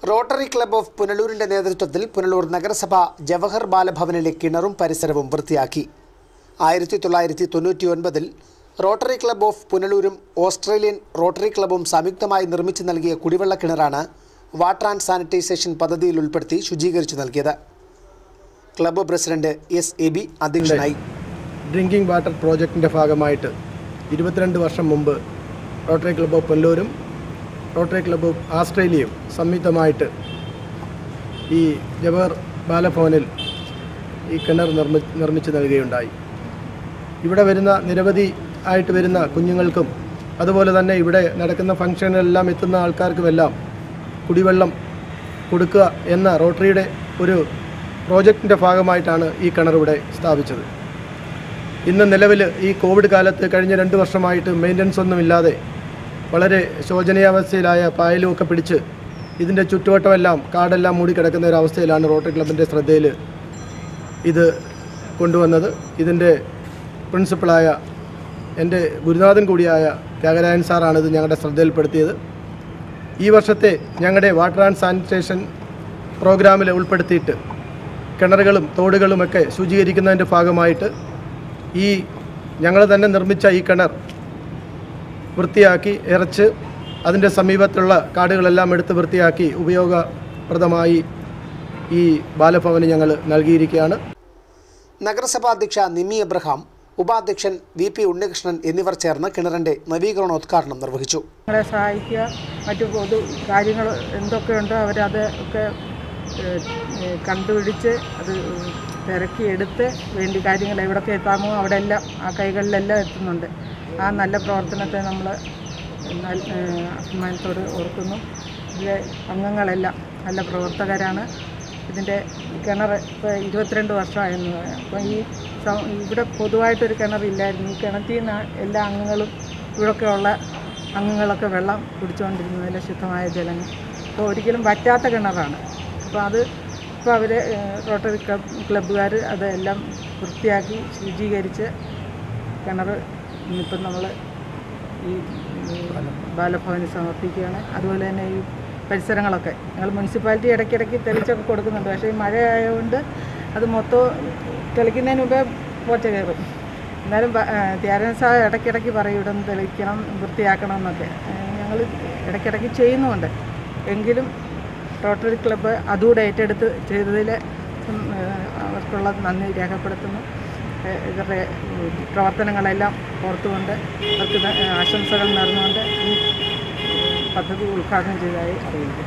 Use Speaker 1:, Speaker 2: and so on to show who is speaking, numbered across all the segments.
Speaker 1: rotary Club of പുനലൂരിന്റെ നേതൃത്വത്തിൽ പുനലൂർ നഗരസഭ ജവഹർ ബാലഭവനിലെ കിണറും പരിസരവും വൃത്തിയാക്കി ആയിരത്തി തൊള്ളായിരത്തി തൊണ്ണൂറ്റി ഒൻപതിൽ റോട്ടറി ക്ലബ്ബ് ഓഫ് പുനലൂരും ഓസ്ട്രേലിയൻ റോട്ടറി ക്ലബ്ബും സംയുക്തമായി നിർമ്മിച്ചു നൽകിയ കുടിവെള്ള കിണറാണ് വാട്ടർ ആൻഡ് സാനിറ്റൈസേഷൻ പദ്ധതിയിൽ ഉൾപ്പെടുത്തി ശുചീകരിച്ചു നൽകിയത് club president S A B അധ്യക്ഷനായി
Speaker 2: ഡ്രിങ്കിംഗ് വാട്ടർ പ്രോജക്റ്റിൻ്റെ ഭാഗമായിട്ട് ഇരുപത്തിരണ്ട് വർഷം മുമ്പ് റോട്ടറി ക്ലബ്ബ് ഓഫ് പുല്ലൂരും റോട്ടറി ക്ലബ്ബ് ഓഫ് ആസ്ട്രേലിയയും സംയുക്തമായിട്ട് ഈ ജവഹർ ബാലഭവനിൽ ഈ കിണർ നിർമ്മി നിർമ്മിച്ച് നൽകുകയുണ്ടായി ഇവിടെ വരുന്ന നിരവധി ആയിട്ട് വരുന്ന കുഞ്ഞുങ്ങൾക്കും അതുപോലെ തന്നെ ഇവിടെ നടക്കുന്ന ഫംഗ്ഷനിലെല്ലാം എത്തുന്ന ആൾക്കാർക്കുമെല്ലാം കുടിവെള്ളം കൊടുക്കുക എന്ന റോട്ടറിയുടെ ഒരു പ്രോജക്റ്റിൻ്റെ ഭാഗമായിട്ടാണ് ഈ കിണർ ഇവിടെ സ്ഥാപിച്ചത് ഇന്ന് നിലവിൽ ഈ കോവിഡ് കാലത്ത് കഴിഞ്ഞ രണ്ട് വർഷമായിട്ട് മെയിൻ്റനൻസ് ഒന്നുമില്ലാതെ വളരെ ശോചനീയാവസ്ഥയിലായ പായലുമൊക്കെ പിടിച്ച് ഇതിൻ്റെ ചുറ്റുവട്ടമെല്ലാം കാടെല്ലാം മൂടിക്കിടക്കുന്ന ഒരു അവസ്ഥയിലാണ് റോട്ടറി ക്ലബിൻ്റെ ശ്രദ്ധയിൽ ഇത് കൊണ്ടുവന്നത് ഇതിൻ്റെ പ്രിൻസിപ്പളായ എൻ്റെ ഗുരുനാഥൻ കൂടിയായ ത്യാഗരായൻ സാറാണ് ഇത് ഞങ്ങളുടെ ശ്രദ്ധയിൽപ്പെടുത്തിയത് ഈ വർഷത്തെ ഞങ്ങളുടെ വാട്ടർ ആൻഡ് സാനിറ്റേഷൻ പ്രോഗ്രാമിൽ ഉൾപ്പെടുത്തിയിട്ട് കിണറുകളും തോടുകളുമൊക്കെ ശുചീകരിക്കുന്നതിൻ്റെ ഭാഗമായിട്ട് ഈ ഞങ്ങൾ തന്നെ നിർമ്മിച്ച ഈ കിണർ വൃത്തിയാക്കി ഇറച്ച് അതിൻ്റെ സമീപത്തുള്ള കാടുകളെല്ലാം എടുത്ത് വൃത്തിയാക്കി ഉപയോഗപ്രദമായി ഈ ബാലഭവന് ഞങ്ങൾ നൽകിയിരിക്കുകയാണ്
Speaker 1: നഗരസഭാ അധ്യക്ഷ നിമ്മി എബ്രഹാം ഉപാധ്യക്ഷൻ വി പി ഉണ്ണികൃഷ്ണൻ എന്നിവർ ചേർന്ന് കിണറിന്റെ നവീകരണോദ്ഘാടനം നിർവഹിച്ചു
Speaker 3: ഞങ്ങളെ സഹായിക്കുക മറ്റു പൊതു കാര്യങ്ങൾ എന്തൊക്കെയുണ്ടോ അവരത് ഒക്കെ ഏഹ്, ഏഹ്, കണ്ടുപിടിച്ച് അത് തിരക്കിയെടുത്ത് വേണ്ടി കാര്യങ്ങൾ എവിടെയൊക്കെ എത്താമോ അവിടെ എല്ലാം ആ കൈകളിലെല്ലാം എത്തുന്നുണ്ട് ആ നല്ല പ്രവർത്തനത്തെ നമ്മൾ അഭിമാനത്തോട് ഓർക്കുന്നു ഇതിലെ അംഗങ്ങളെല്ലാം നല്ല പ്രവർത്തകരാണ് ഇതിൻ്റെ കിണർ ഇപ്പോൾ ഇരുപത്തിരണ്ട് വർഷമായെന്ന് പറയാം അപ്പോൾ ഈ സം- ഇവിടെ പൊതുവായിട്ടൊരു കിണറില്ലായിരുന്നു ഈ കിണറ്റിൽ നിന്ന് എല്ലാ അംഗങ്ങളും ഇവിടെയൊക്കെയുള്ള അംഗങ്ങളൊക്കെ വെള്ളം കുടിച്ചുകൊണ്ടിരുന്നതിലെ ശുദ്ധമായ ജലങ്ങൾ അപ്പോൾ ഒരിക്കലും വറ്റാത്ത കിണറാണ് അപ്പോൾ അത് ഇപ്പോൾ അവർ റോട്ടറി ക്ലബ് ക്ലബ്ബുകാർ അതെല്ലാം വൃത്തിയാക്കി ശുചീകരിച്ച് കിണർ ഇന്നിപ്പം നമ്മൾ ഈ ഉം, ബാലഭവന് സമർപ്പിക്കുകയാണ് അതുപോലെ തന്നെ ഈ പരിസരങ്ങളൊക്കെ ഞങ്ങൾ മുനിസിപ്പാലിറ്റി ഇടയ്ക്കിടയ്ക്ക് തെളിച്ചൊക്കെ കൊടുക്കുന്നുണ്ട് പക്ഷേ ഈ മഴ ആയതുകൊണ്ട് അത് മൊത്തം തെളിക്കുന്നതിന് മുമ്പേ പോച്ച കയറും എന്നാലും ത്യാരൻ സാർ ഇടയ്ക്കിടയ്ക്ക് പറയും ഇവിടെ നിന്ന് തെളിക്കണം വൃത്തിയാക്കണം എന്നൊക്കെ ഞങ്ങൾ ഇടയ്ക്കിടയ്ക്ക് ചെയ്യുന്നുമുണ്ട് എങ്കിലും റോട്ടറി ക്ലബ്ബ് അതുകൂടെ ഏറ്റെടുത്ത് ചെയ്തതിൽ ഉം, ഏഹ്, അവർക്കുള്ള നന്ദി രേഖപ്പെടുത്തുന്നു ഏഹ്, ഇവരുടെ ഉം, പ്രവർത്തനങ്ങളെല്ലാം ഓർത്തുകൊണ്ട് അവർക്ക് ന- ആശംസകൾ നേർന്നുകൊണ്ട് ഈ ഉം, പദ്ധതി ഉദ്ഘാടനം ചെയ്തതായി അറിയിക്കുന്നു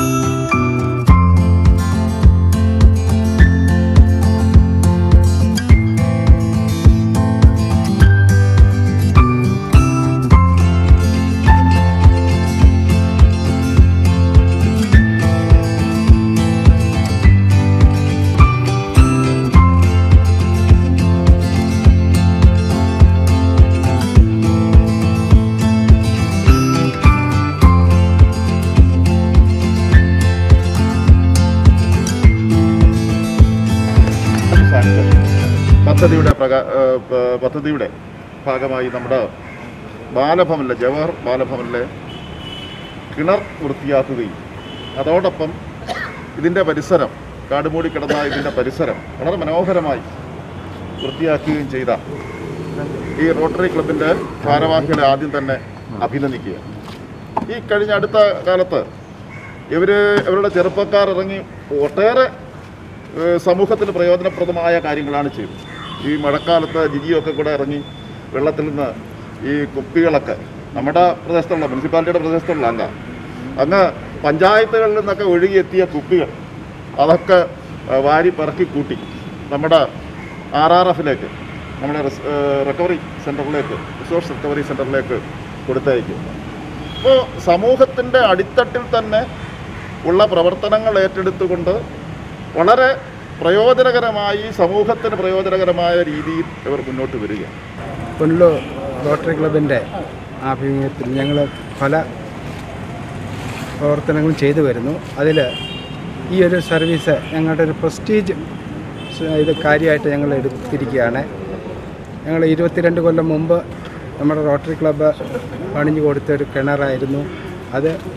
Speaker 4: സാനിറ്റേഷൻ പദ്ധതിയുടെ പ്രകാ ഏഹ് പ- പദ്ധതിയുടെ ഭാഗമായി നമ്മുടെ ബാലഭവനിലെ ജവഹർ ബാലഭവനിലെ കിണർ വൃത്തിയാക്കുകയും അതോടൊപ്പം ഇതിൻ്റെ പരിസരം കാടുമൂടി കിടന്ന ഇതിൻ്റെ പരിസരം വളരെ മനോഹരമായി വൃത്തിയാക്കുകയും ചെയ്ത ഈ റോട്ടറി ക്ലബിൻ്റെ ഭാരവാഹികളെ ആദ്യം തന്നെ അഭിനന്ദിക്കുക ഈ കഴിഞ്ഞ അടുത്ത കാലത്ത് ഇവർ ഇവരുടെ ചെറുപ്പക്കാർ ഇറങ്ങി ഒട്ടേറെ ഏഹ് സമൂഹത്തിന് പ്രയോജനപ്രദമായ കാര്യങ്ങളാണ് ചെയ്തത് ഈ മഴക്കാലത്ത് ജിജിയൊക്കെ കൂടെ ഇറങ്ങി വെള്ളത്തിൽ നിന്ന് ഈ കുപ്പികളൊക്കെ നമ്മുടെ പ്രദേശത്തുള്ള മുനിസിപ്പാലിറ്റിയുടെ പ്രദേശത്തുള്ള അല്ല അങ്ങ് പഞ്ചായത്തുകളിൽ നിന്നൊക്കെ ഒഴുകിയെത്തിയ കുപ്പികൾ അതൊക്കെ ഏഹ് വാരി പറക്കി കൂട്ടി നമ്മുടെ ആർ ആർ എഫിലേക്ക് നമ്മുടെ റിസ്- ഏഹ് റിക്കവറി സെൻറ്ററിലേക്ക് റിസോഴ്സ് റിക്കവറി സെൻറ്ററിലേക്ക് കൊടുത്തയക്കും അപ്പോൾ സമൂഹത്തിൻ്റെ അടിത്തട്ടിൽ തന്നെ ഉള്ള പ്രവർത്തനങ്ങൾ ഏറ്റെടുത്തുകൊണ്ട് വളരെ പ്രയോജനകരമായി സമൂഹത്തിന് പ്രയോജനകരമായ രീതിയിൽ ഇവർ മുന്നോട്ട് വരികയാണ്
Speaker 5: പുനലൂർ റോട്ടറി ക്ലബിൻ്റെ ആഭിമുഖ്യത്തിൽ ഞങ്ങൾ പല പ്രവർത്തനങ്ങളും ചെയ്തു വരുന്നു അതിൽ ഈ ഒരു സർവീസ് ഞങ്ങളുടെ ഒരു പ്രസ്റ്റീജ് ഇത് കാര്യമായിട്ട് ഞങ്ങൾ എടുത്തിരിക്കുകയാണ് ഞങ്ങൾ ഇരുപത്തിരണ്ട് കൊല്ലം മുമ്പ് നമ്മുടെ റോട്ടറി ക്ലബ്ബ് പണിഞ്ഞു കൊടുത്ത ഒരു കിണറായിരുന്നു അത്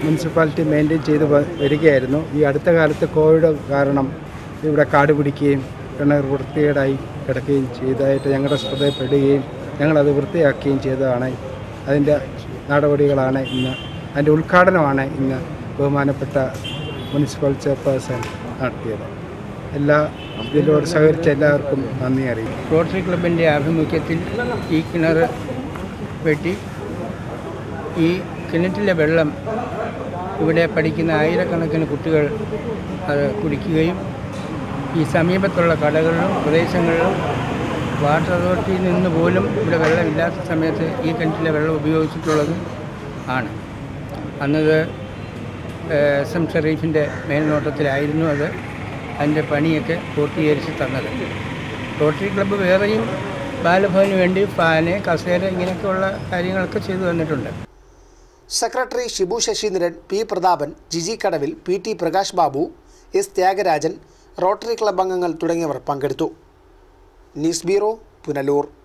Speaker 5: മുനിസിപ്പാലിറ്റി മെയിൻറ്റെയിൻ ചെയ്ത് വ- വരികയായിരുന്നു ഈ അടുത്ത കാലത്ത് കോവിഡ് കാരണം ഇവിടെ കാട് പിടിക്കുകയും കിണർ വൃത്തികേടായി കിടക്കുകയും ചെയ്തതായിട്ട് ഞങ്ങളുടെ ശ്രദ്ധയിൽപ്പെടുകയും ഞങ്ങളത് വൃത്തിയാക്കുകയും ചെയ്തതാണ് അതിൻ്റെ നടപടികളാണ് ഇന്ന് അതിൻ്റെ ഉദ്ഘാടനമാണ് ഇന്ന് ബഹുമാനപ്പെട്ട മുനിസിപ്പൽ ചെയർപേഴ്സൺ നടത്തിയത് എല്ലാ ഇതിനോട് സഹകരിച്ച എല്ലാവർക്കും നന്ദി അറിയിക്കും
Speaker 6: റോട്ടറി ക്ലബിൻ്റെ ആഭിമുഖ്യത്തിൽ ഈ കിണർ വെട്ടി ഈ കിണറ്റിലെ വെള്ളം ഇവിടെ പഠിക്കുന്ന ആയിരക്കണക്കിന് കുട്ടികൾ അത് കുടിക്കുകയും ഈ സമീപത്തുള്ള കടകളിലും പ്രദേശങ്ങളിലും വാട്ടർ അതോറിറ്റിയിൽ നിന്ന് പോലും ഇവിടെ വെള്ളമില്ലാത്ത സമയത്ത് ഈ കിണറ്റിലെ വെള്ളം ഉപയോഗിച്ചിട്ടുള്ളത് ആണ് അന്നത് എസ് എം ഷെറീഫിൻ്റെ മേൽനോട്ടത്തിലായിരുന്നു അത് അതിൻ്റെ പണിയൊക്കെ പൂർത്തീകരിച്ച് തന്നത് റോട്ടറി ക്ലബ്ബ് വേറെയും ബാലഭവന് വേണ്ടി ഫാന് കസേര ഇങ്ങനെയൊക്കെയുള്ള കാര്യങ്ങളൊക്കെ ചെയ്തു തന്നിട്ടുണ്ട്
Speaker 1: secretary Shibu Sasheendran P Prathapan Jiji Kadavil P T Prakash Babu S Thyagarajan Rotary Club അംഗങ്ങൾ തുടങ്ങിയവർ പങ്കെടുത്തു ന്യൂസ് ബ്യൂറോ പുനലൂർ